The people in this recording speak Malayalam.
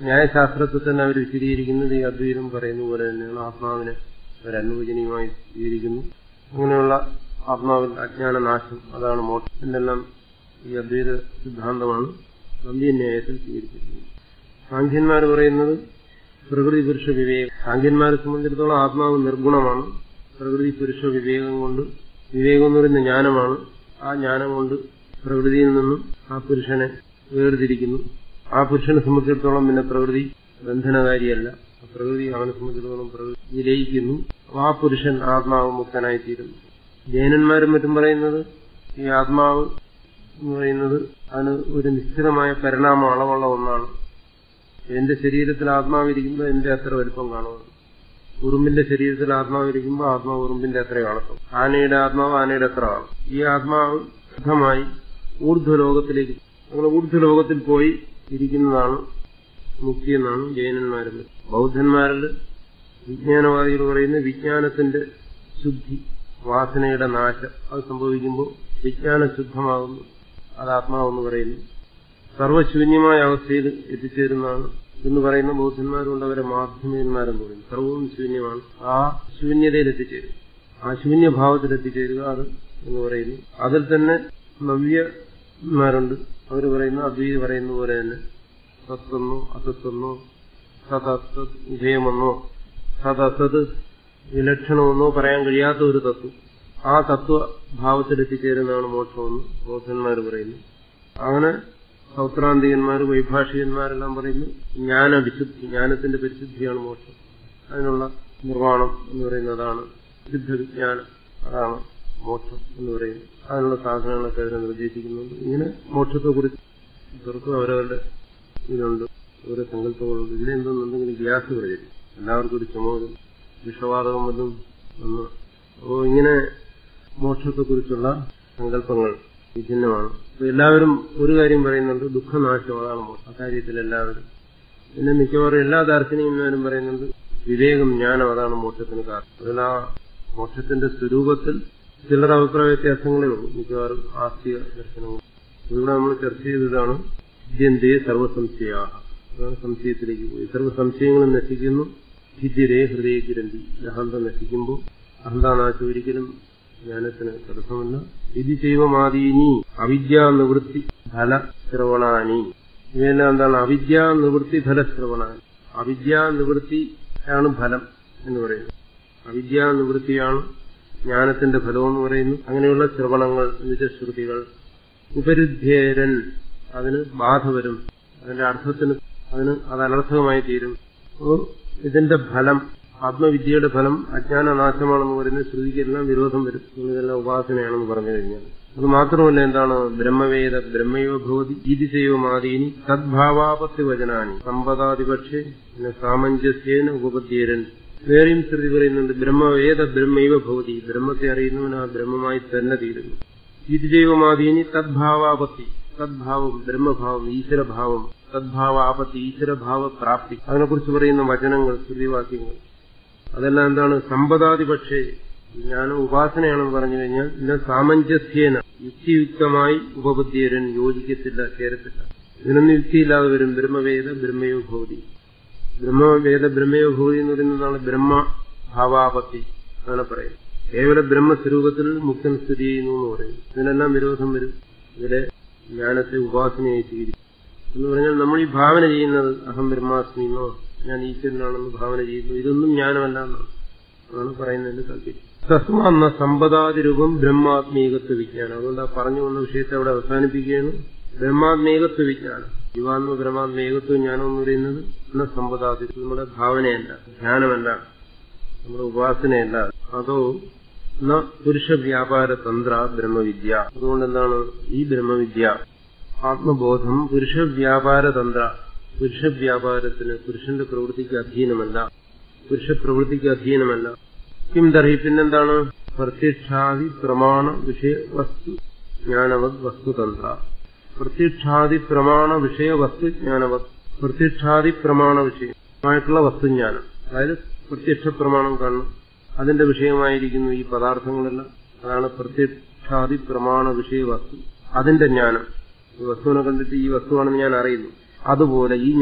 ന്യായശാസ്ത്രത്തിൽ തന്നെ അവർ വിശദീകരിക്കുന്നത് ഈ അദ്വൈതം പറയുന്ന പോലെ തന്നെയാണ് ആത്മാവിനെ അവർ അനുവചനീയമായി സ്വീകരിക്കുന്നു അങ്ങനെയുള്ള ആത്മാവിൽ അജ്ഞാനനാശം അതാണ് മോക്ഷം എന്നെല്ലാം ഈ അദ്വൈത സിദ്ധാന്തമാണ് നന്ദ്യന്യായത്തിൽ സ്വീകരിച്ചിരിക്കുന്നത് സാഖ്യന്മാർ പറയുന്നത് പ്രകൃതി പുരുഷ വിവേകം സാഖ്യന്മാരെ സംബന്ധിച്ചിടത്തോളം ആത്മാവ് നിർഗുണമാണ് പ്രകൃതി പുരുഷ വിവേകം കൊണ്ട് വിവേകം എന്ന് പറയുന്ന ജ്ഞാനമാണ് ആ ജ്ഞാനം കൊണ്ട് പ്രകൃതിയിൽ നിന്നും ആ പുരുഷനെ വേർതിരിക്കുന്നു ആ പുരുഷനെ സംബന്ധിച്ചിടത്തോളം പിന്നെ പ്രകൃതി ബന്ധനകാരിയല്ല പ്രകൃതി അവനെ സംബന്ധിച്ചിടത്തോളം പ്രകൃതി വിലയിക്കുന്നു ആ പുരുഷൻ ആത്മാവ് മുക്തനായിത്തീരുന്നു ജൈനന്മാരും മറ്റും പറയുന്നത് ഈ ആത്മാവ് എന്ന് പറയുന്നത് അതിന് ഒരു നിശ്ചിതമായ പരിണാമം അളവുള്ള ഒന്നാണ് എന്റെ ശരീരത്തിൽ ആത്മാവിരിക്കുമ്പോൾ എന്റെ അത്ര വലുപ്പം കാണുന്നു ഉറുമ്പിന്റെ ശരീരത്തിൽ ആത്മാവിരിക്കുമ്പോൾ ആത്മാവ് ഉറുമ്പിന്റെ അത്ര കാണത്തും ആനയുടെ ആത്മാവ് ആനയുടെ അത്ര കാണും ഈ ആത്മാവ് ശുദ്ധമായി ഊർധ്വലോകത്തിലേക്ക് അങ്ങനെ ഊർധ്വലോകത്തിൽ പോയി ഇരിക്കുന്നതാണ് മുക്തി എന്നാണ് ജൈനന്മാരിൽ ബൗദ്ധന്മാരിൽ വിജ്ഞാനവാദികൾ പറയുന്ന വിജ്ഞാനത്തിന്റെ ശുദ്ധി വാസനയുടെ നാശം അത് സംഭവിക്കുമ്പോൾ വിജ്ഞാനം ശുദ്ധമാകുന്നു അത് ആത്മാവെന്ന് പറയുന്നു സർവശൂന്യമായ അവസ്ഥയിൽ എത്തിച്ചേരുന്നതാണ് എന്ന് പറയുന്ന ബൗദ്ധന്മാരുണ്ട് അവരെ മാധ്യമന്മാരെന്ന് പറയുന്നു സർവവും ശൂന്യമാണ് ആ ശൂന്യതയിൽ എത്തിച്ചേരും ആ ശൂന്യഭാവത്തിൽ എത്തിച്ചേരുക അത് എന്ന് പറയുന്നു അതിൽ തന്നെ നവ്യന്മാരുണ്ട് അവർ പറയുന്ന അദ്വൈതി പറയുന്ന പോലെ തന്നെ സത്വെന്നോ അസത്വെന്നോ സതസത് ഉഭയമെന്നോ സതസത് വിലക്ഷണമെന്നോ പറയാൻ കഴിയാത്ത ഒരു തത്വം ആ തത്വഭാവത്തിൽ എത്തിച്ചേരുന്നതാണ് മോക്ഷമെന്ന് ബൗദ്ധന്മാർ പറയുന്നു അങ്ങനെ സൗത്രാന്തികന്മാർ വൈഭാഷികന്മാരെല്ലാം പറയുന്നു ജ്ഞാന വിശുദ്ധി ജ്ഞാനത്തിന്റെ പരിശുദ്ധിയാണ് മോക്ഷം അതിനുള്ള നിർവ്വാണം എന്ന് പറയുന്നതാണ് സിദ്ധ വിജ്ഞാനം അതാണ് മോക്ഷം എന്ന് പറയുന്നത് അതിനുള്ള സാധനങ്ങളൊക്കെ അതിനെ നിർദ്ദേശിക്കുന്നുണ്ട് ഇങ്ങനെ മോക്ഷത്തെക്കുറിച്ച് ഇവർക്കും അവരവരുടെ ഇതുണ്ട് ഓരോ സങ്കല്പങ്ങളുണ്ട് ഇതിലെന്തോന്ന് എന്തെങ്കിലും ഗ്യാസ് പ്രചരിക്കും എല്ലാവർക്കും ഒരു ചുമ വരും വിഷവാതകം വല്ലതും ഒന്ന് അപ്പോ ഇങ്ങനെ മോക്ഷത്തെക്കുറിച്ചുള്ള സങ്കല്പങ്ങൾ വിഭിന്നമാണ് അപ്പൊ എല്ലാവരും ഒരു കാര്യം പറയുന്നുണ്ട് ദുഃഖനാശം അതാണ് മോക്ഷം അക്കാര്യത്തിൽ എല്ലാവരും പിന്നെ മിക്കവാറും എല്ലാ ദാർശനികന്മാരും പറയുന്നുണ്ട് വിവേകം ജ്ഞാനം അതാണ് മോക്ഷത്തിന് കാരണം അതിൽ ആ മോക്ഷത്തിന്റെ സ്വരൂപത്തിൽ ചിലർ അഭിപ്രായ വ്യത്യാസങ്ങളേ ഉള്ളൂ മിക്കവാറും ആസ്തിക ദർശനങ്ങൾ ഇവിടെ നമ്മൾ ചർച്ച ചെയ്തതാണ് ഭിദ്യന്തേ സർവസംശയ അതാണ് സംശയത്തിലേക്ക് പോയി സർവ്വസംശയങ്ങളും നശിക്കുന്നു ഭിദ്യരേ ഹൃദയ ഗ്രന്ഥി അഹന്ത നശിക്കുമ്പോൾ അഹന്താനാശം ഒരിക്കലും ജ്ഞാനത്തിന് തടസ്സമല്ല ഇത് ചെയ്വമാദീനി അവിദ്യാ നിവൃത്തി ഫല ശ്രവണാനി ഇവയെല്ലാം എന്താണ് അവിദ്യാ നിവൃത്തി ഫലശ്രവണാനി അവിദ്യാ നിവൃത്തി ആണ് ഫലം എന്ന് പറയുന്നത് അവിദ്യാ നിവൃത്തിയാണ് ജ്ഞാനത്തിന്റെ ഫലം എന്ന് പറയുന്നു അങ്ങനെയുള്ള ശ്രവണങ്ങൾ എന്നുവെച്ച ശ്രുതികൾ ഉപരുദ്ധേരൻ അതിന് ബാധ വരും അതിന്റെ അർത്ഥത്തിന് അതിന് അത് അനർത്ഥകമായി തീരും അപ്പോൾ ഇതിന്റെ ഫലം ആത്മവിദ്യയുടെ ഫലം അജ്ഞാനനാശമാണെന്ന് പറയുന്ന ശ്രുതിക്കെല്ലാം വിരോധം വരും ഇതെല്ലാം ഉപാസനയാണെന്ന് പറഞ്ഞു കഴിഞ്ഞാൽ അത് മാത്രമല്ല എന്താണ് ബ്രഹ്മവേദ ബ്രഹ്മയോ ഭവതി ഈതിശൈവമാദീനി തദ്ഭാവാപത്തി വചനാനി സമ്പദാതിപക്ഷേ പിന്നെ സാമഞ്ജസ്യേന ഉപപദ്യേരൻ വേറെയും ശ്രുതി പറയുന്നുണ്ട് ബ്രഹ്മവേദ ബ്രഹ്മൈവ ഭവതി ബ്രഹ്മത്തെ അറിയുന്നവൻ ആ ബ്രഹ്മമായി തന്നെ തീരുന്നു ഈതിജൈവമാദീനി തദ്ഭാവാപത്തി തദ്ഭാവം ബ്രഹ്മഭാവം ഈശ്വരഭാവം തദ്ഭാവാപത്തി ഈശ്വരഭാവ പ്രാപ്തി അതിനെക്കുറിച്ച് പറയുന്ന വചനങ്ങൾ ശ്രുതിവാക്യങ്ങൾ അതെല്ലാം എന്താണ് സമ്പദാതിപക്ഷേ ജ്ഞാനം ഉപാസനയാണെന്ന് പറഞ്ഞു കഴിഞ്ഞാൽ ഇന്ന സാമഞ്ജസ്യേന യുക്തിയുക്തമായി ഉപബുദ്ധിയരൻ യോജിക്കത്തില്ല ചേരത്തില്ല ഇതിനൊന്നും യുക്തിയില്ലാതെ വരും ബ്രഹ്മവേദ ബ്രഹ്മയോ ഭവതി ബ്രഹ്മവേദ ബ്രഹ്മയോ ഭവതി എന്ന് പറയുന്നതാണ് ബ്രഹ്മഭാവാപത്തി അങ്ങനെ പറയും കേവല ബ്രഹ്മസ്വരൂപത്തിൽ മുക്തൻ സ്ഥിതി ചെയ്യുന്നു എന്ന് പറയും ഇതിനെല്ലാം വിരോധം വരും ഇതിലെ ജ്ഞാനത്തെ ഉപാസനയായി സ്വീകരിക്കും എന്ന് പറഞ്ഞാൽ നമ്മൾ ഈ ഭാവന ചെയ്യുന്നത് അഹം ബ്രഹ്മാസ്മി എന്നോ ഞാൻ ഈശ്വരനാണെന്ന് ഭാവന ചെയ്യുന്നു ഇതൊന്നും ജ്ഞാനമല്ല എന്നാണ് ആണ് പറയുന്നതിന്റെ താല്പര്യം തസ്മാന്ന സമ്പദാതിരൂപം ബ്രഹ്മാത്മീകത്വ വിജ്ഞാനം അതുകൊണ്ട് ആ പറഞ്ഞു വന്ന വിഷയത്തെ അവിടെ അവസാനിപ്പിക്കുകയാണ് ബ്രഹ്മാത്മേകത്വ വിജ്ഞാനം യുവാത്മ ബ്രഹ്മാത്മേകത്വ ജ്ഞാനം എന്ന് പറയുന്നത് എന്ന സമ്പദാതി നമ്മുടെ ഭാവനയല്ല ധ്യാനമല്ല നമ്മുടെ ഉപാസനയല്ല അതോ ന പുരുഷ വ്യാപാര തന്ത്ര ബ്രഹ്മവിദ്യ അതുകൊണ്ട് എന്താണ് ഈ ബ്രഹ്മവിദ്യ ആത്മബോധം പുരുഷ വ്യാപാര തന്ത്ര പുരുഷ വ്യാപാരത്തിന് പുരുഷന്റെ പ്രവൃത്തിക്ക് അധീനമല്ല പുരുഷ പ്രവൃത്തിക്ക് അധീനമല്ല കിം തർഹി പിന്നെന്താണ് പ്രത്യക്ഷാദി പ്രമാണ വിഷയ വസ്തു ജ്ഞാനവത് വസ്തുതന്ത്ര പ്രത്യക്ഷാദി പ്രമാണ വിഷയ വസ്തു ജ്ഞാനവത് പ്രത്യക്ഷാദി പ്രമാണ വിഷയമായിട്ടുള്ള വസ്തുജ്ഞാനം അതായത് പ്രത്യക്ഷ പ്രമാണം കാണണം അതിന്റെ വിഷയമായിരിക്കുന്നു ഈ പദാർത്ഥങ്ങളെല്ലാം അതാണ് പ്രത്യക്ഷാദി പ്രമാണ വിഷയ വസ്തു അതിന്റെ ജ്ഞാനം ഈ വസ്തുവിനെ കണ്ടിട്ട് ഈ വസ്തുവാണെന്ന് ഞാൻ അറിയുന്നു അതുപോലെ ഈ